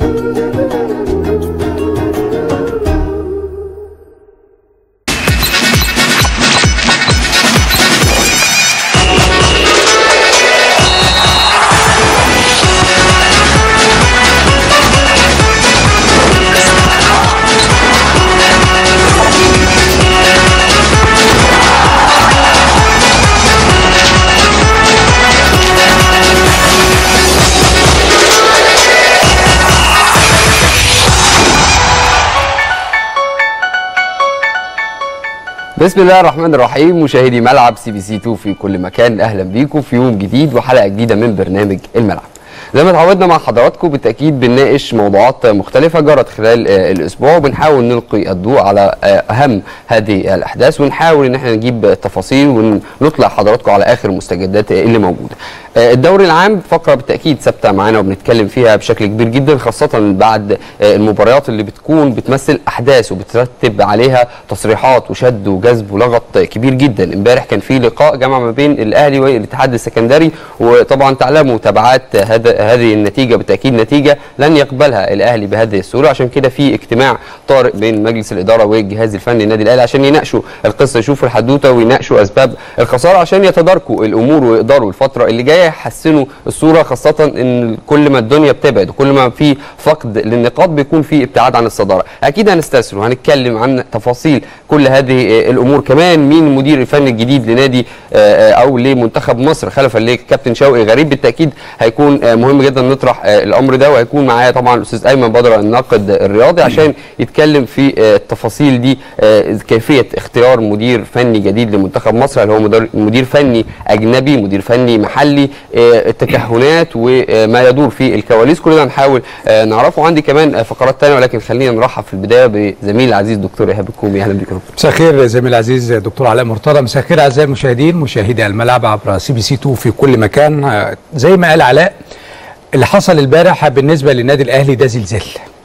بسم الله الرحمن الرحيم مشاهدي ملعب سي بي سي 2 في كل مكان اهلا بيكم في يوم جديد وحلقه جديده من برنامج الملعب زي ما اتعودنا مع حضراتكم بالتاكيد بنناقش موضوعات مختلفه جرت خلال آه، الاسبوع وبنحاول نلقي الضوء على آه، اهم هذه الاحداث ونحاول ان احنا نجيب تفاصيل ونطلع حضراتكم على اخر المستجدات اللي موجوده آه، الدوري العام فقره بالتاكيد ثابته معانا وبنتكلم فيها بشكل كبير جدا خاصه بعد آه، المباريات اللي بتكون بتمثل احداث وبترتب عليها تصريحات وشد وجذب ولغط كبير جدا امبارح كان في لقاء جمع ما بين الاهلي والاتحاد السكندري وطبعا تعلموا تبعات هذا هذه النتيجه بالتاكيد نتيجه لن يقبلها الاهلي بهذه الصوره عشان كده في اجتماع طارئ بين مجلس الاداره والجهاز الفني للنادي الاهلي عشان يناقشوا القصه يشوفوا الحدوته ويناقشوا اسباب الخساره عشان يتداركوا الامور ويقدروا الفتره اللي جايه يحسنوا الصوره خاصه ان كل ما الدنيا بتبعد وكل ما في فقد للنقاط بيكون في ابتعاد عن الصداره اكيد هنستسر وهنتكلم عن تفاصيل كل هذه الامور كمان مين المدير الفني الجديد لنادي آه، او لمنتخب مصر خلفا لكابتن شوقي غريب بالتاكيد هيكون آه، مهم جدا نطرح آه، الامر ده وهيكون معايا طبعا الاستاذ ايمن بدر الناقد الرياضي عشان يتكلم في آه، التفاصيل دي آه، كيفيه اختيار مدير فني جديد لمنتخب مصر هل هو مدير- مدير فني اجنبي مدير فني محلي آه، التكهنات وما يدور في الكواليس كل ده هنحاول آه، نعرفه عندي كمان آه، فقرات تانية ولكن خلينا نرحب في البدايه بزميلي العزيز دكتور ايهاب الكومي اهلا بك يا دكتور. مساء الخير زميلي العزيز دكتور علاء مرتضى مساء الخير اعزائي المشاهدين مشاهدي الملعب عبر سي بي سي 2 في كل مكان آه، زي ما قال علاء اللي حصل البارح بالنسبه للنادي الاهلي ده زلزال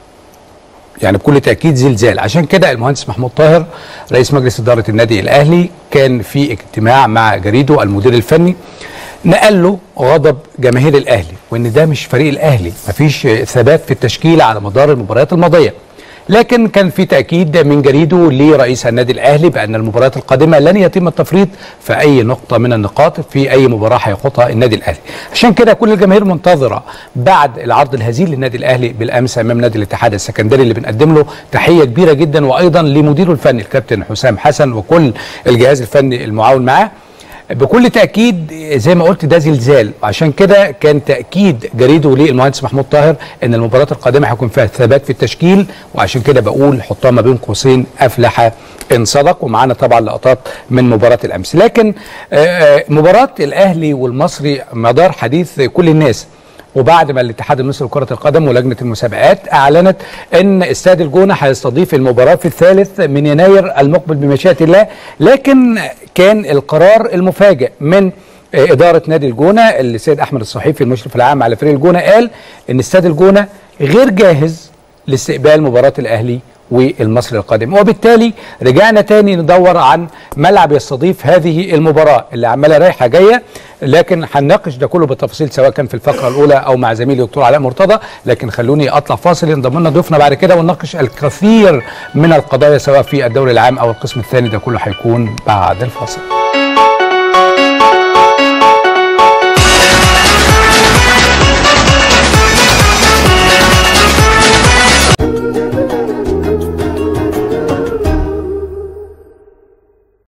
يعني بكل تاكيد زلزال عشان كده المهندس محمود طاهر رئيس مجلس اداره النادي الاهلي كان في اجتماع مع جريده المدير الفني نقل له غضب جماهير الاهلي وان ده مش فريق الاهلي مفيش ثبات في التشكيل على مدار المباريات الماضيه لكن كان في تاكيد من جريده لرئيس النادي الاهلي بان المباريات القادمه لن يتم التفريط في اي نقطه من النقاط في اي مباراه هيخوضها النادي الاهلي عشان كده كل الجماهير منتظره بعد العرض الهزيل للنادي الاهلي بالامس امام نادي الاتحاد السكندري اللي بنقدم له تحيه كبيره جدا وايضا لمديره الفني الكابتن حسام حسن وكل الجهاز الفني المعاون معاه بكل تاكيد زي ما قلت ده زلزال عشان كده كان تاكيد جريده للمهندس محمود طاهر ان المباراه القادمه هيكون فيها ثبات في التشكيل وعشان كده بقول حطها ما بين قوسين افلح ان صدق ومعانا طبعا لقطات من مباراه الامس لكن آه، آه، مباراه الاهلي والمصري مدار حديث كل الناس وبعد ما الاتحاد المصري لكرة القدم ولجنة المسابقات أعلنت أن استاد الجونة هيستضيف المباراة في الثالث من يناير المقبل بمشيئة الله لكن كان القرار المفاجئ من آه، إدارة نادي الجونة السيد أحمد الصحيفي المشرف العام على فريق الجونة قال أن استاد الجونة غير جاهز لاستقبال مباراة الأهلي والمصري القادم وبالتالي رجعنا تاني ندور عن ملعب يستضيف هذه المباراة اللي عمالة رايحة جاية لكن هنناقش ده كله بالتفاصيل سواء كان في الفقرة الأولى أو مع زميلي دكتور علاء مرتضى لكن خلوني أطلع فاصل ينضم لنا ضيوفنا بعد كده ونناقش الكثير من القضايا سواء في الدوري العام أو القسم الثاني ده كله هيكون بعد الفاصل